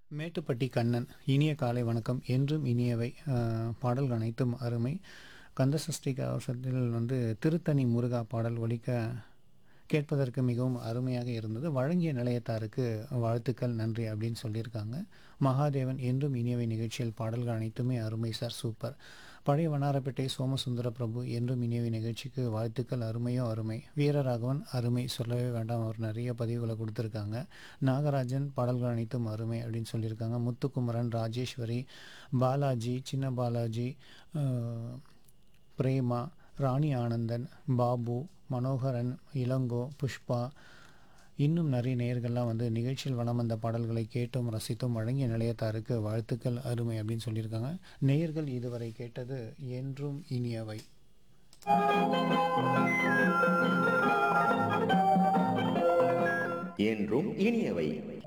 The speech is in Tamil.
மேட்டுப்பட்டி கண்ணன் இனிய காலை வணக்கம் என்றும் இனியவை அஹ், பாடல்கள் அனைத்தும் அருமை கந்தசஷ்டி கவசத்தில் வந்து திருத்தணி முருகா பாடல் ஒலிக்க கேட்பதற்கு மிகவும் அருமையாக இருந்தது வழங்கிய நிலையத்தாருக்கு வாழ்த்துக்கள் நன்றி அப்படின்னு சொல்லியிருக்காங்க மகாதேவன் என்றும் இனியவை நிகழ்ச்சியில் பாடல்கள் அனைத்துமே அருமை சார் சூப்பர் பழைய வண்ணாரப்பேட்டை சோமசுந்தர பிரபு என்றும் இனியவை நிகழ்ச்சிக்கு வாழ்த்துக்கள் அருமையோ அருமை வீரராகவன் அருமை சொல்லவே வேண்டாம் அவர் நிறைய பதிவுகளை கொடுத்துருக்காங்க நாகராஜன் பாடல்கள் அனைத்தும் அருமை அப்படின்னு சொல்லியிருக்காங்க முத்துக்குமரன் ராஜேஸ்வரி பாலாஜி சின்ன பாலாஜி அஹ், பிரேமா ராணி ஆனந்தன் பாபு மனோகரன் இளங்கோ புஷ்பா இன்னும் நிறைய நேயர்கள்லாம் வந்து நிகழ்ச்சியில் வளம் வந்த பாடல்களை கேட்டும் ரசித்தும் வழங்கிய நிலையத்தாருக்கு வாழ்த்துக்கள் அருமை அப்படின்னு சொல்லியிருக்காங்க நேயர்கள் இதுவரை கேட்டது என்றும் இனியவை என்றும் இனியவை